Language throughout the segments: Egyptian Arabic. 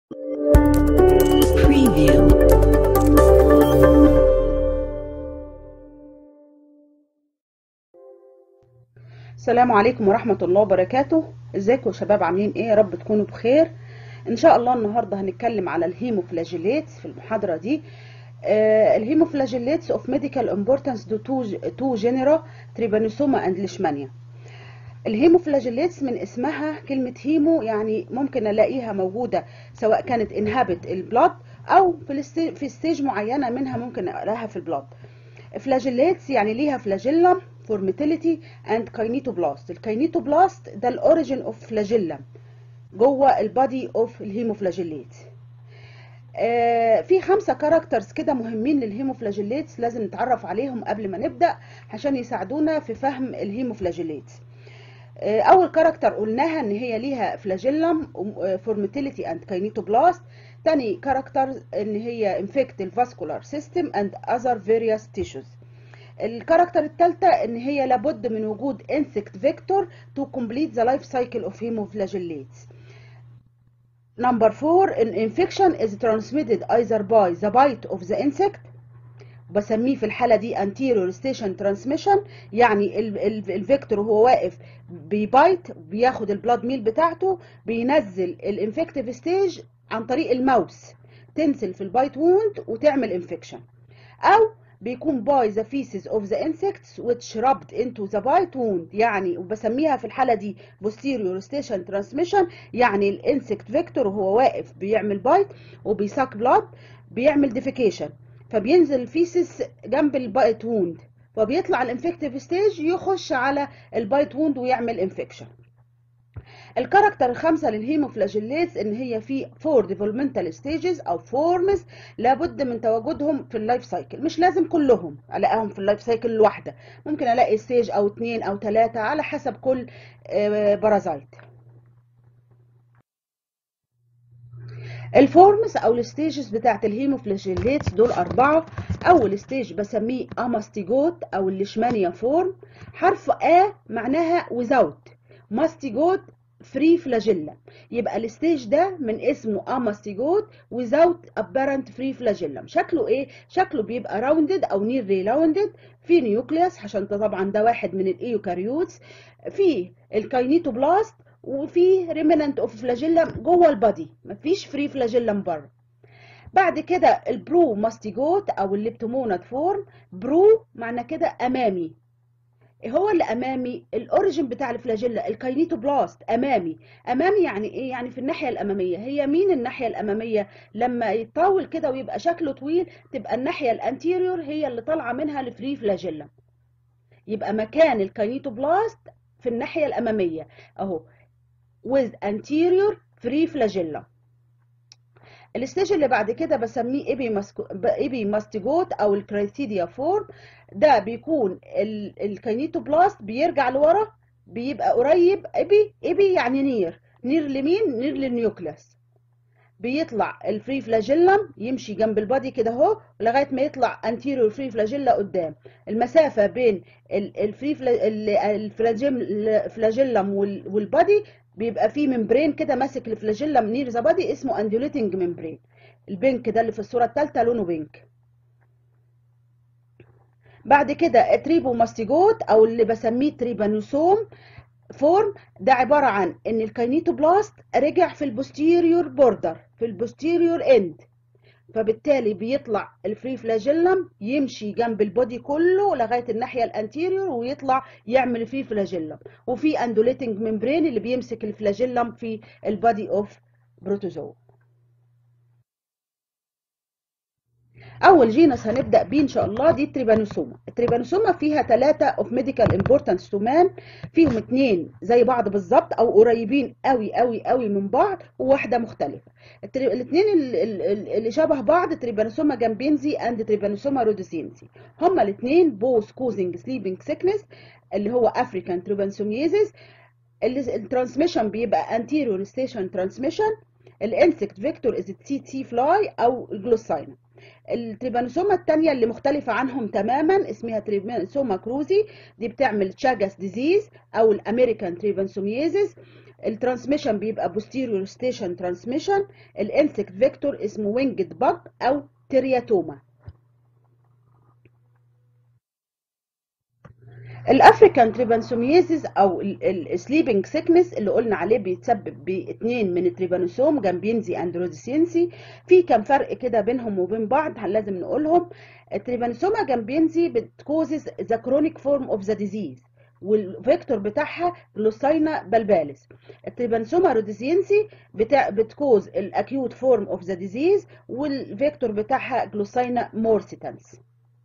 Preview. السلام عليكم ورحمة الله وبركاته ازيكم يا شباب عاملين ايه يا رب تكونوا بخير ان شاء الله النهاردة هنتكلم على الهيموفلاجيليتس في المحاضرة دي آه الهيموفلاجيليتس of medical importance due to, to genera trypanosoma and leishmania الهيموفلاجيليتس من اسمها كلمة هيمو يعني ممكن الاقيها موجودة سواء كانت انهابت البلاد او في الستي- في ستيج معينة منها ممكن الاقيها في البلاد فلاجيليتس يعني ليها فلاجيلم فورميتيليتي اند كاينيتوبلاست الكاينيتوبلاست ده الاوريجين اوف فلاجيلم جوه البادي اوف الهيموفلاجيليت آه في خمسة كاركترز كده مهمين للهيموفلاجيليتس لازم نتعرف عليهم قبل ما نبدأ عشان يساعدونا في فهم الهيموفلاجيليتس آه، اول كاركتر قلناها ان هي ليها فلاجيلم فورميتيليتي اند كاينيتوبلاست تاني كاركتر ان هي انفكت الفاسكولار سيستم اند اذر فيريوس تيشوز الكاركتر الثالثه ان هي لابد من وجود انسكت فيكتور تو كومبليت ذا لايف سايكل اوف هيموفلاجيليتس Number four, an infection is transmitted either by the bite of the insect بسميه في الحالة دي anterior station transmission يعني ال- ال- الفيكتور وهو واقف بيبايت بياخد البلاد ميل بتاعته بينزل الانفكتيف ستيج عن طريق الماوس تنزل في البايت ووند وتعمل انفكشن او بيكون باي ذا feces of the insects which rubbed into the bite wound يعني وبسميها في الحالة دي posterior station transmission يعني الانسكت فيكتور وهو واقف بيعمل بايت وبيساك بلاد بيعمل ديفيكيشن فبينزل الفيسس جنب البايت ووند فبيطلع الانفكتيف ستيج يخش على البايت ووند ويعمل انفكشن الكاركتر الخامسه للهيموفلاجيليتس ان هي في فور ديفلوبمنتال ستيجز او فورمز لابد من تواجدهم في اللايف سايكل مش لازم كلهم الاقيهم في اللايف سايكل الواحده ممكن الاقي ستيج او اتنين او تلاته على حسب كل آه، بارازايت الفورمز او الستيجز بتاعت الهيموفلاجيليتس دول اربعه اول ستيج بسميه اماستيجوت او الليشمانيا فورم حرف ا معناها without ماستيجوت فري فلاجيلا يبقى الستيج ده من اسمه اماستيجوت without apparent free flagellum شكله ايه شكله بيبقى راوندد او نيرلي راوندد في نيوكليوس عشان ده طبعا ده واحد من الايوكاريوتس في الكاينيتوبلاست وفي ريمننت اوف فلاجيلم جوه البادي مفيش فري فلاجيلم بره بعد كده البرو ماستيجوت او الليبتومونات فورم برو معنى كده امامي إيه هو اللي امامي الاوريجين بتاع الفلاجيلا الكاينيتوبلاست امامي امامي يعني ايه يعني في الناحيه الاماميه هي مين الناحيه الاماميه لما يطول كده ويبقى شكله طويل تبقى الناحيه الانتيريور هي اللي طالعه منها الفري فلاجيلا يبقى مكان الكاينيتوبلاست في الناحيه الاماميه اهو with anterior free flagella الستيج اللي بعد كده بسميه ايبي ماسكو ايبي ماستيجوت او الكرايتيديا فورم ده بيكون ال- الكاينيتوبلاست بيرجع لورا بيبقى قريب ايبي ايبي يعني نير نير لمين نير للنيوكليوس بيطلع الفري فلاجيلم يمشي جنب البادي كده اهو لغايه ما يطلع انتيريور فري فلاجيلا قدام المسافه بين ال- الفري فلا- ال- الفلاجيم- الفلاجيلم وال- والبادي بيبقى فيه ممبرين كده ماسك الفلاجيلم نير ذا بادي اسمه اندوليتنج ممبرين البينك ده اللي في الصوره الثالثه لونه بينك بعد كده تريبو ماستيجوت او اللي بسميه تريبانوسوم فورم ده عبارة عن ان الكاينيتوبلاست رجع في البوستيريور بوردر في البوستيريور اند فبالتالي بيطلع الفري فلاجيلم يمشي جنب البودي كله لغايه الناحيه الانتيريور ويطلع يعمل فيه فلاجيلم وفي اندوليتنج ممبرين اللي بيمسك الفلاجيلم في البادي اوف بروتوزوا اول جينس هنبدا بيه ان شاء الله دي التريبانوسوما التريبانوسوما فيها ثلاثه اوف ميديكال امبورتانس تو مان فيهم اتنين زي بعض بالظبط او قريبين قوي قوي قوي من بعض وواحده مختلفه التري... الاثنين اللي شبه بعض تريبانوسوما جامبينزي اند تريبانوسوما رودوسينسي هما الاثنين بوث كوزنج سليبنج سيكنس اللي هو افريكان تريبانسوميزيس الترانسميشن بيبقى انتيريور ستيشن ترانسميشن الانسكت فيكتور از تي تي فلاي او جلوساينا التريبانوسوما الثانيه اللي مختلفه عنهم تماما اسمها تريبانوسوما كروزي دي بتعمل تشاجاس ديزيز او الامريكان تريبانسوميزيس الترانسميشن بيبقى posterior station transmission الانسكت فيكتور اسمه وينجد باج او ترياتوما الافريكان تريبانسوميزيس او السليبنج سيكنس اللي قلنا عليه بيتسبب باثنين من التريبانوسوم جامبينزي اند روديسينسي في كام فرق كده بينهم وبين بعض لازم نقولهم التريبانوسوما جامبينزي بتكوزز ذا كرونيك فورم اوف ذا ديزيز والفيكتور بتاعها جلوساينا بلبالس التريبانسوما روديسينسي بتاع بتكوز الاكيوت فورم اوف ذا ديزيز والفيكتور بتاعها جلوساينا مورسيتانس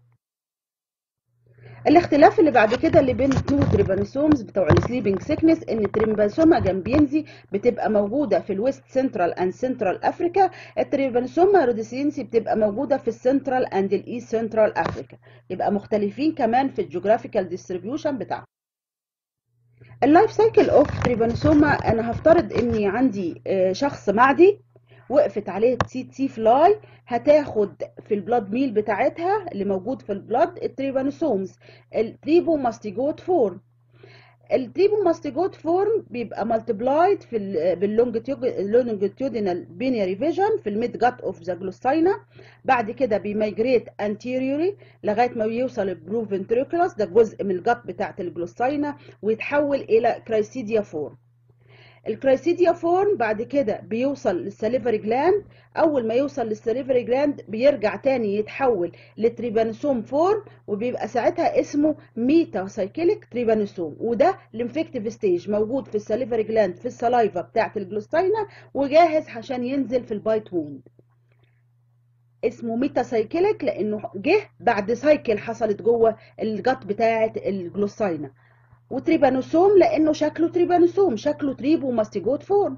الاختلاف اللي بعد كده اللي بين التو تريبانوسومز بتوع السليبنج سيكنس ان التريبانوسوما جامبينزي بتبقى موجوده في الويست سنترال اند سنترال افريكا التريبانوسوما روديسينسي بتبقى موجوده في السنترال اند الايست سنترال افريكا يبقى مختلفين كمان في الجغرافيكال ديستريبيوشن بتاعهم اللايف سايكل اوف تريبانوسوما انا هفترض اني عندي شخص معدي وقفت عليه تي تي فلاي هتاخد في البلاد ميل بتاعتها اللي موجود في البلاد التريبانوسومز التريبو ماستيجوت فورم التريبو ماستيجوت فورم بيبقى مالتبلايد في باللونجيتيودينال بينيري فيجن في الميد جات اوف ذا جلوساينا بعد كده بيميجريت انتيريوري لغايه ما يوصل البروفنتريكولاس ده جزء من الجات بتاعت الجلوساينا ويتحول الى كرايسيديا فورم الكرايسيديا فورم بعد كده بيوصل للسليفري جلاند اول ما يوصل للسليفري جلاند بيرجع تاني يتحول لتريبانوسوم فورم وبيبقى ساعتها اسمه ميتا سايكليك تريبانوسوم وده الانفكتيف ستيج موجود في السليفري جلاند في السلايفا بتاعه الجلوستاينا وجاهز عشان ينزل في البايت ووند اسمه ميتا سايكليك لانه جه بعد سايكل حصلت جوه الجت بتاعه الجلوساينا وتريبانوسوم لانه شكله تريبانوسوم شكله تريبو ماستيجوت فورم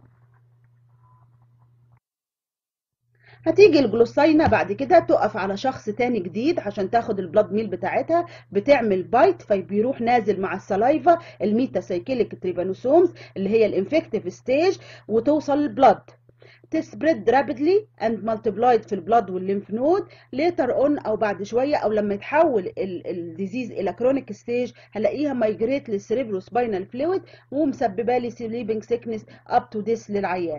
هتيجي الجلوساينا بعد كده تقف على شخص تاني جديد عشان تاخد البلاد ميل بتاعتها بتعمل بايت فبيروح نازل مع السلايفا الميتا سايكليك تريبانوسومز اللي هي الانفكتيف ستيج وتوصل للبلاد تسبريد رابيدلي اند مالتبلايد في البلاد والليمف نود ليتر اون او بعد شويه او لما يتحول الديزيز الى كرونيك ستيج هلاقيها مايجريت للسريبرو سباينال فلويد ومسببه لي سليبنج سيكنس اب تو ديس للعيان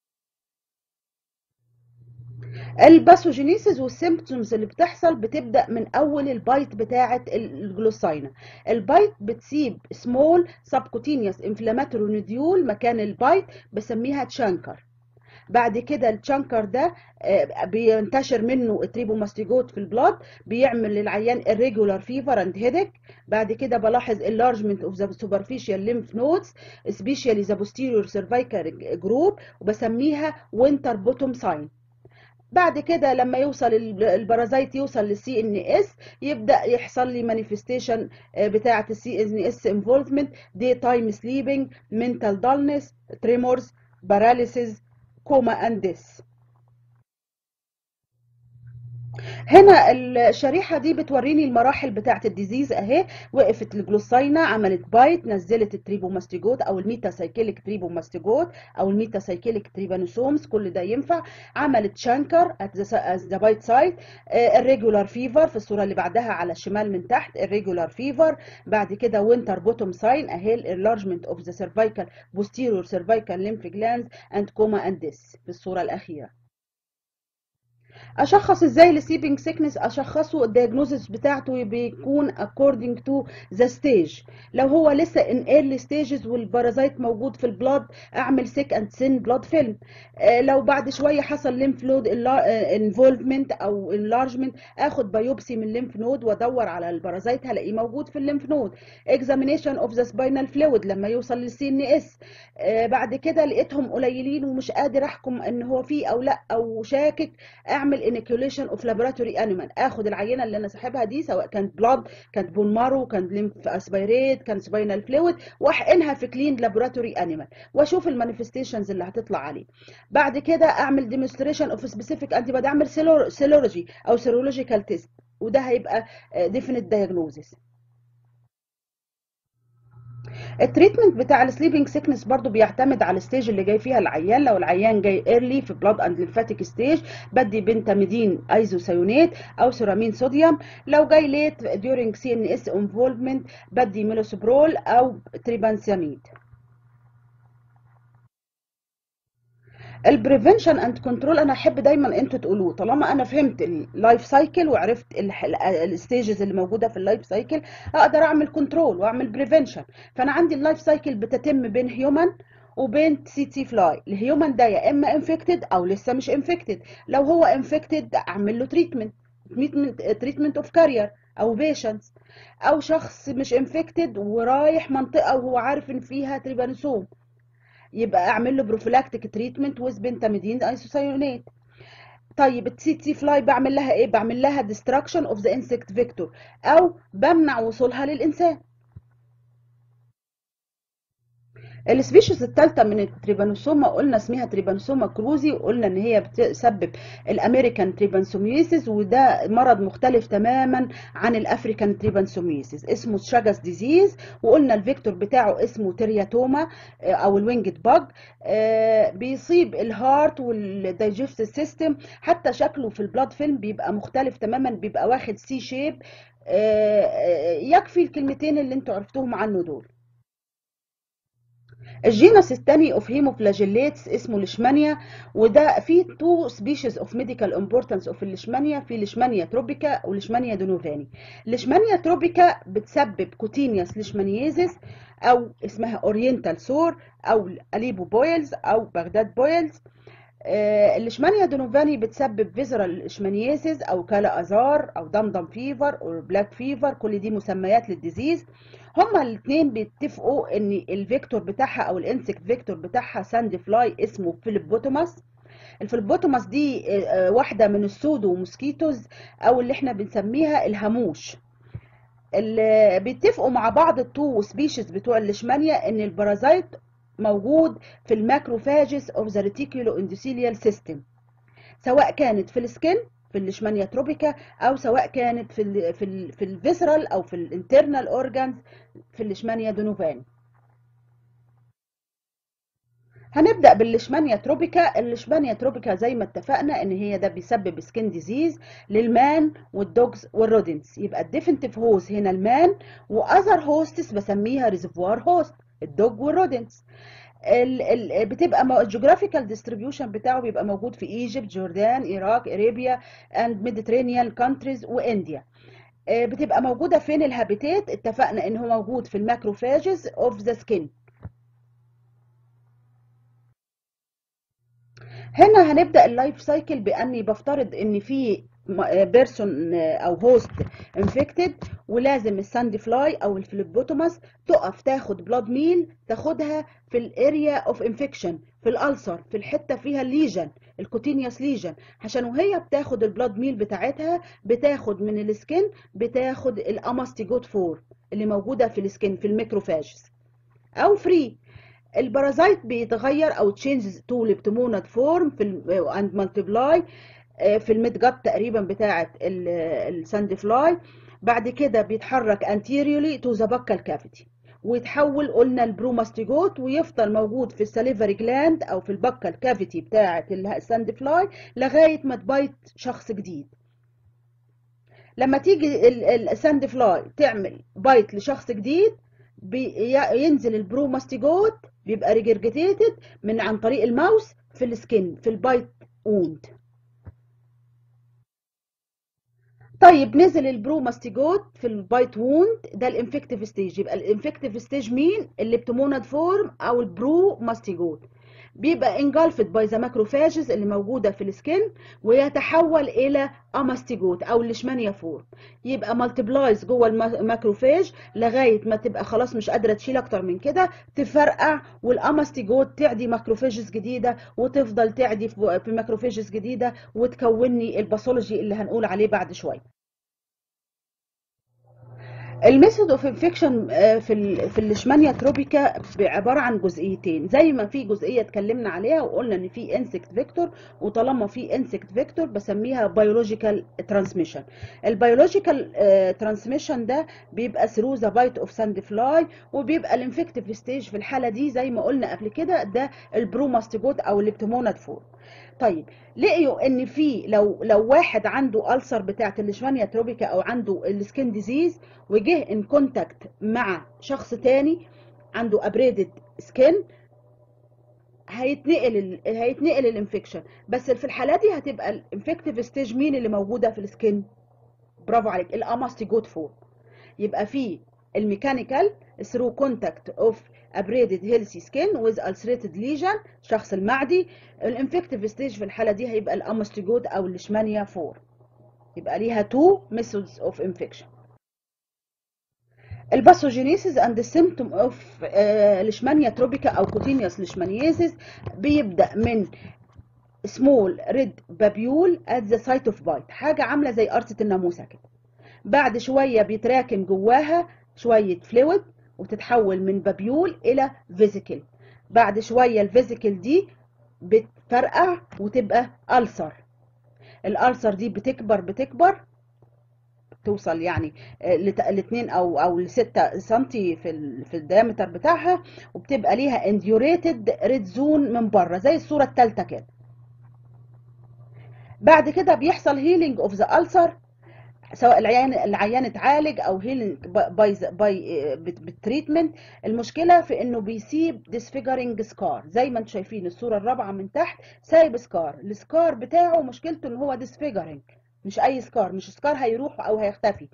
الباثوجينيسيس والسيمبتومز اللي بتحصل بتبدا من اول البايت بتاعه الجلوساينا البايت بتسيب سمول سبكوتينيوس انفلاماتوري نوديول مكان البايت بسميها تشانكر بعد كده التشانكر ده بينتشر منه التريبوماستيجوت في البلاد بيعمل للعيان irregular fever and headache بعد كده بلاحظ enlargement of the superficial lymph nodes especially the posterior cervical group وبسميها winter bottom sign بعد كده لما يوصل البارازيت يوصل للسي ان اس يبدا يحصل لي مانيفستيشن بتاعه السي ان اس انفولفمنت دي تايم سليبنج منتال دالنس تريمورز باراليسيس كوما اند ديس هنا الشريحه دي بتوريني المراحل بتاعه الديزيز اهي وقفت الجلوساينا عملت بايت نزلت التريبوماستيجوت او الميتا سايكليك تريبوماستيجوت او الميتا سايكليك تريبانوسومز كل ده ينفع عملت شانكر ات ذا بايت سايت الريجولار فيفر في الصوره اللي بعدها على الشمال من تحت الريجولار فيفر بعد كده وينتر بوتوم ساين اهي الانلارجمنت اوف ذا سيرفايكال بوستيريور سيرفايكال lymph glands اند كوما اند ديس في الصوره الاخيره اشخص ازاي السليبنج سيكنس اشخصه الدياجنوزس بتاعته بيكون according to the stage لو هو لسه in early stages والبارازيت موجود في البلاد اعمل سيك اند سين بلاد فيلم لو بعد شويه حصل ليمف نود انفولفمنت او انلارجمنت اخد بايوبسي من الليمف نود وادور على البارازيت هلاقيه موجود في الليمف نود examination of the spinal fluid لما يوصل للسي ان اس بعد كده لقيتهم قليلين ومش قادر احكم ان هو فيه او لا او شاكك اعمل انيكيوليشن اوف لابوراتوري انيمال اخد العينه اللي انا ساحبها دي سواء كانت بلاد كانت بون مارو كانت ليمف اسبيريت كانت سباينال فلويد واحقنها في كلين لابوراتوري انيمال واشوف المانيفستيشنز اللي هتطلع عليه بعد كده اعمل ديمونستريشن اوف سبيسيفيك انتي بودي اعمل سيلولوجي او سيرولوجيكال تيست وده هيبقى ديفينيت دايجنوزيس التريتمنت بتاع السليبنج سيكنس برضو بيعتمد على الستيج اللي جاي فيها العيان لو العيان جاي ايرلي في بلاد اند ليمفاتيك ستيج بدي بنتاميدين ايزوسيونات او سيرامين صوديوم لو جاي ليت ديورنج سي ان اس انفولفمنت بدي ميلوسبرول او تريبانسياميد البريفنشن اند كنترول انا احب دايما انتوا تقولوه طالما انا فهمت اللايف سايكل وعرفت الستيجز اللي موجوده في اللايف سايكل اقدر اعمل كنترول واعمل بريفنشن فانا عندي اللايف سايكل بتتم بين هيومن وبين سي تي فلاي الهيومن ده يا اما انفكتد او لسه مش انفكتد لو هو انفكتد اعمل له تريتمنت تريتمنت اوف كارير او بيشنتس او شخص مش انفكتد ورايح منطقه وهو عارف ان فيها تريبانوسوم يبقى اعمل له بروفيلاكتيك تريتمنت ويز بنتاميدين ايسوسايونات طيب السي تي فلاي بعمل لها ايه بعمل لها ديستراكشن اوف ذا انسكت فيكتور او بمنع وصولها للانسان السبيشيز الثالثه من التريبانوسوما قلنا اسمها تريبانوسوما كروزي وقلنا ان هي بتسبب الامريكان تريبانسوميسيس وده مرض مختلف تماما عن الافريكان تريبانسوميسيس اسمه شاجاس ديزيز وقلنا الفيكتور بتاعه اسمه ترياتوما او الوينجد باج بيصيب الهارت والدايجستيف سيستم حتى شكله في البلاد فيلم بيبقى مختلف تماما بيبقى واخد سي شيب يكفي الكلمتين اللي انتوا عرفتوهم عنه دول الجينس الثاني اوف هيموفلاجيليتس اسمه ليشمانيا وده فيه تو سبيشيز اوف ميديكال امبورتانس اوف الليشمانيا في ليشمانيا تروبيكا وليشمانيا دونوفاني ليشمانيا تروبيكا بتسبب كوتينياس ليشمانييزيس او اسمها اورينتال سور او اليبو بويلز او بغداد بويلز الليشمانيا دونوفاني بتسبب فيزرال ليشمانييزيس او كالا ازار او دمدم فيفر او بلاك فيفر كل دي مسميات للديزيز هما الاثنين بيتفقوا ان الفيكتور بتاعها او الانسكت فيكتور بتاعها ساند فلاي اسمه فيلبوتوماس الفيلبوتوماس دي واحده من السودو موسكيتوز او اللي احنا بنسميها الهاموش اللي بيتفقوا مع بعض التو سبيشيز بتوع الليشمانيا ان البارازايت موجود في الماكروفاجز اوف ذا ريتيكولو اندوثيليال سيستم سواء كانت في السكن في الليشمانيا تروبيكا او سواء كانت في ال في ال في الفيسرال او في الانترنال اورجانز في الليشمانيا دونوفاني هنبدا بالليشمانيا تروبيكا الليشمانيا تروبيكا زي ما اتفقنا ان هي ده بيسبب سكين ديزيز للمان والدوجز والرودنتس يبقى الديفنتيف هوست هنا المان واذر هوستس بسميها ريزرفوار هوست الدوج والرودنتس ال ال بتبقى الجغرافيكال ديستريبيوشن بتاعه بيبقى موجود في ايجيبت جوردان العراق اريبيا اند ميديترينيان كانتريز وانديا بتبقى موجوده فين الهابيتات اتفقنا ان هو موجود في الماكروفاجز اوف ذا سكين هنا هنبدا اللايف سايكل باني بفترض ان في بيرسون او هوست انفكتد ولازم الساند فلاي او الفليبوتوماس تقف تاخد بلاد ميل تاخدها في الاريا اوف انفكشن في الالسر في الحته فيها الليجن الكوتينيوس ليجن عشان وهي بتاخد البلاد ميل بتاعتها بتاخد من السكن بتاخد الاماستيجوت فور اللي موجوده في السكن في الميكروفاجز او فري البارازايت بيتغير او تشينجز تو لبتمونات فورم في اند مالتيبلاي في الميد جاب تقريبا بتاعه الساند فلاي بعد كده بيتحرك anteriorly تو ذا buccal كافيتي ويتحول قلنا البروماستيجوت ويفضل موجود في الساليفري جلاند او في البكال كافيتي بتاعه الساند فلاي لغايه ما تبايت شخص جديد لما تيجي الساند فلاي تعمل بايت لشخص جديد ينزل البروماستيجوت بيبقى ريجرجيتيتد من عن طريق الماوس في السكين في البايت ووند طيب نزل البروماستيجوت في البايت ووند ده الانفكتيف ستيج يبقى الانفكتيف ستيج مين الليبتوموناد فورم او البروماستيجوت بيبقى انجلفد باي ذا ماكروفاجز اللي موجوده في السكين ويتحول الى اماستيجوت او الليشمانيا فورم يبقى مالتيبلايز جوه الماكروفاج لغايه ما تبقى خلاص مش قادره تشيل اكتر من كده تفرقع والاماستيجوت تعدي ماكروفاجز جديده وتفضل تعدي في ماكروفاجز جديده وتكوني الباثولوجي اللي هنقول عليه بعد شويه الميثود اوف انفكشن في في الليشمانيا تروبيكا عباره عن جزئيتين زي ما في جزئيه اتكلمنا عليها وقلنا ان في انسكت فيكتور وطالما في انسكت فيكتور بسميها بيولوجيكال ترانسميشن البيولوجيكال ترانسميشن ده بيبقى ثرو ذا بايت اوف ساند فلاي وبيبقى الانفكتيف ستيج في الحاله دي زي ما قلنا قبل كده ده البروماستيجوت او الليبتوموناد فور طيب لقيوا ان في لو لو واحد عنده ألسر بتاعت الليشمانيا تروبيكا او عنده السكين ديزيز وجه ان كونتاكت مع شخص تاني عنده ابريدد سكين هيتنقل ال... هيتنقل الانفكشن بس في الحاله دي هتبقى الانفكتيف ستيج مين اللي موجوده في السكين برافو عليك الاماستيجوت فورم يبقى في الميكانيكال through contact of abraded healthy skin with ulcerated lesion شخص المعدي الانفكتيف ستيج في الحاله دي هيبقى الاماستيجوت او الليشمانيا 4 يبقى ليها two methods of infection الباثوجينيسيس اند symptom اوف ليشمانيا تروبيكا او كوتينيوس ليشمانياسيس بيبدا من سمول ريد بابيول ات ذا سايت اوف بايت حاجه عامله زي قرصه الناموسه كده بعد شويه بيتراكم جواها شويه فلويد وتتحول من بابيول الى فيزيكل بعد شويه الفيزيكل دي بتفرقع وتبقى ألسر الألسر دي بتكبر بتكبر توصل يعني لاثنين او او لستة سنتي في ال في الديامتر بتاعها وبتبقى ليها انديوريتد ريد زون من بره زي الصوره الثالثه كده بعد كده بيحصل هيلينج اوف ذا ألسر سواء العيان العيان اتعالج او هيلينج باي باي بالتريتمنت المشكله في انه بيسيب ديسفيجرنج سكار زي ما انتم شايفين الصوره الرابعه من تحت سايب سكار السكار بتاعه مشكلته ان هو ديسفيجرنج مش اي سكار مش سكار هيروح او هيختفي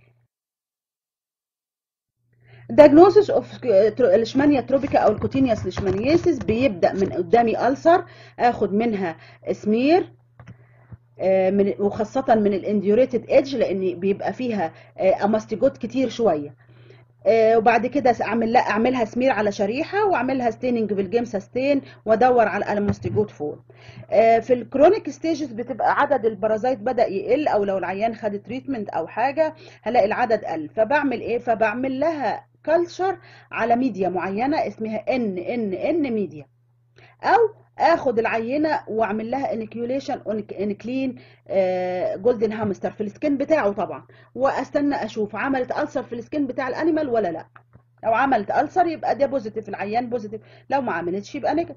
diagnosis of ليشمانيا تروبيكا او الكوتينيوس ليشمانياسيس بيبدا من قدامي ألسر اخد منها سمير من وخاصة من الانديوريتد ايدج لان بيبقى فيها اماستيجوت كتير شوية وبعد كده اعمل لا اعملها سمير على شريحه واعملها ستيننج بالجيمسا ستين وادور على الاماستيجوت فول في الكرونيك ستيجز بتبقى عدد البرازيت بدا يقل او لو العيان خد تريتمنت او حاجه هلاقي العدد قل فبعمل ايه فبعمل لها كلتشر على ميديا معينه اسمها ان ان ان ميديا او اخد العينه واعمل لها انكيوليشن ان كلين جولدن هامستر في السكين بتاعه طبعا واستنى اشوف عملت ألسر في السكين بتاع الانيمال ولا لا لو عملت ألسر يبقى ده بوزيتيف العيان بوزيتيف لو ما عملتش يبقى نيجاتيف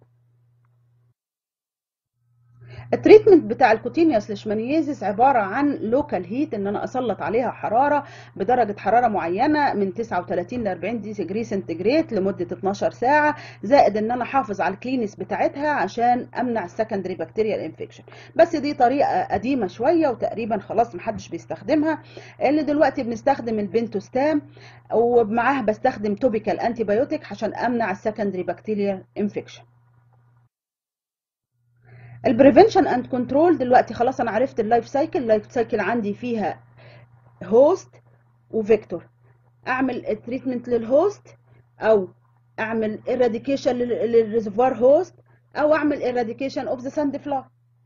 التريتمنت بتاع الكوتينيوس ليشمانيازيس عباره عن لوكال هيت ان انا اسلط عليها حراره بدرجه حراره معينه من 39 ل 40 ديجري سنتيجريد لمده 12 ساعه زائد ان انا احافظ على الكلينس بتاعتها عشان امنع السكندري بكتيريال انفكشن بس دي طريقه قديمه شويه وتقريبا خلاص محدش بيستخدمها اللي دلوقتي بنستخدم البنتوستام ومعاها بستخدم توبيكال انتي بايوتيك عشان امنع السكندري بكتيريال انفكشن البريفنشن اند كنترول دلوقتي خلاص انا عرفت اللايف سايكل اللايف سايكل عندي فيها هوست وفيكتور اعمل تريتمنت للهوست او اعمل ايراديكيشن للريزرفوار هوست او اعمل ايراديكيشن اوف ذا ساند فلاي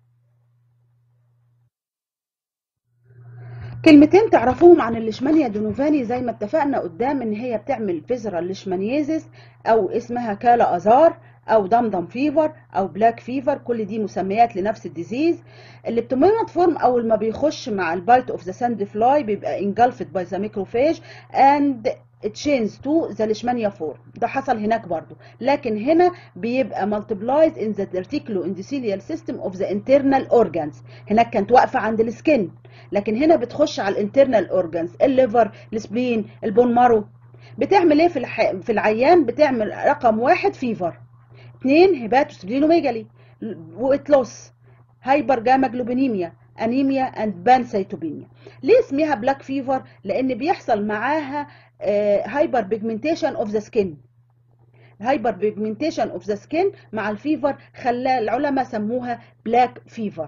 كلمتين تعرفوهم عن الليشمانيا دونوفاني زي ما اتفقنا قدام ان هي بتعمل فيزرال ليشمانيازيس او اسمها كالا ازار او دمدم فيفر او بلاك فيفر كل دي مسميات لنفس الديزيز اللي بتوميمات فورم اول ما بيخش مع البايت اوف ذا ساند فلاي بيبقى انجلفت باي ذا ميكروفاج اند تشينز تو ذا ليشمانيا فورم ده حصل هناك برضو لكن هنا بيبقى multiplied in the reticulo endothelial system of the internal organs هناك كانت واقفه عند السكن لكن هنا بتخش على الانترنال اورجانز الليفر السبلين البون مارو بتعمل ايه في الح... في العيان بتعمل رقم واحد فيفر اثنين هيباتوسبلينوميجالي ويت لوس هايبر جاما جلوبينيميا انيميا اند بانسيتوبينيا ليه اسمها بلاك فيفر لان بيحصل معاها هايبر بيجمنتيشن اوف ذا سكين هايبر بيجمنتيشن اوف ذا سكين مع الفيفر خلى العلماء سموها بلاك فيفر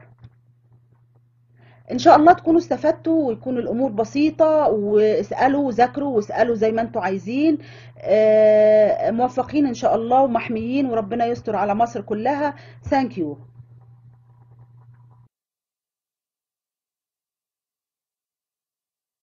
ان شاء الله تكونوا استفدتوا ويكون الامور بسيطه واسالوا وذاكروا واسالوا زي ما انتم عايزين موفقين ان شاء الله ومحميين وربنا يستر على مصر كلها ثانك يو